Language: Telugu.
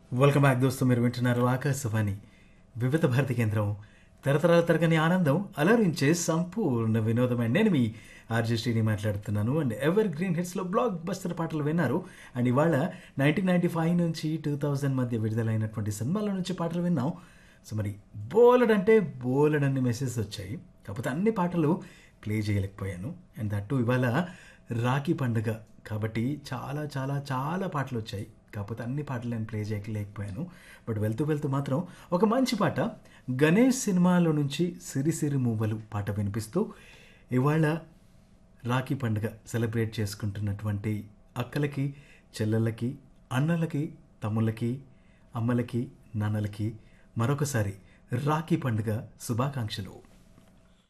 వెల్కమ్ బ్యాక్ దోస్తు మీరు వింటున్నారు ఆకాశవాణి వివిధ భారతి కేంద్రం తరతరాల తరగని ఆనందం అలరించే సంపూర్ణ వినోదమైన నేను మీ ఆర్జే శ్రీని మాట్లాడుతున్నాను అండ్ ఎవర్ గ్రీన్ హిట్స్లో బ్లాక్ బస్టర్ పాటలు విన్నారు అండ్ ఇవాళ నైన్టీన్ నైన్టీ ఫైవ్ నుంచి టూ థౌజండ్ మధ్య విడుదలైనటువంటి సినిమాల నుంచి పాటలు విన్నాం సో మరి బోలెడ్ అంటే బోలెడ్ అన్ని మెసేజెస్ వచ్చాయి కాకపోతే అన్ని పాటలు ప్లే చేయలేకపోయాను అండ్ దట్టు ఇవాళ రాఖీ పండుగ కాబట్టి చాలా చాలా చాలా పాటలు వచ్చాయి కాకపోతే అన్ని పాటలు నేను ప్లే చేయలేకపోయాను బట్ వెళ్తూ వెళ్తూ మాత్రం ఒక మంచి పాట గణేష్ సినిమాలో నుంచి సిరిసిరి మూవలు పాట వినిపిస్తూ ఇవాళ రాఖీ పండుగ సెలబ్రేట్ చేసుకుంటున్నటువంటి అక్కలకి చెల్లెళ్ళకి అన్నలకి తమ్ముళ్ళకి అమ్మలకి నాన్నలకి మరొకసారి రాఖీ పండుగ శుభాకాంక్షలు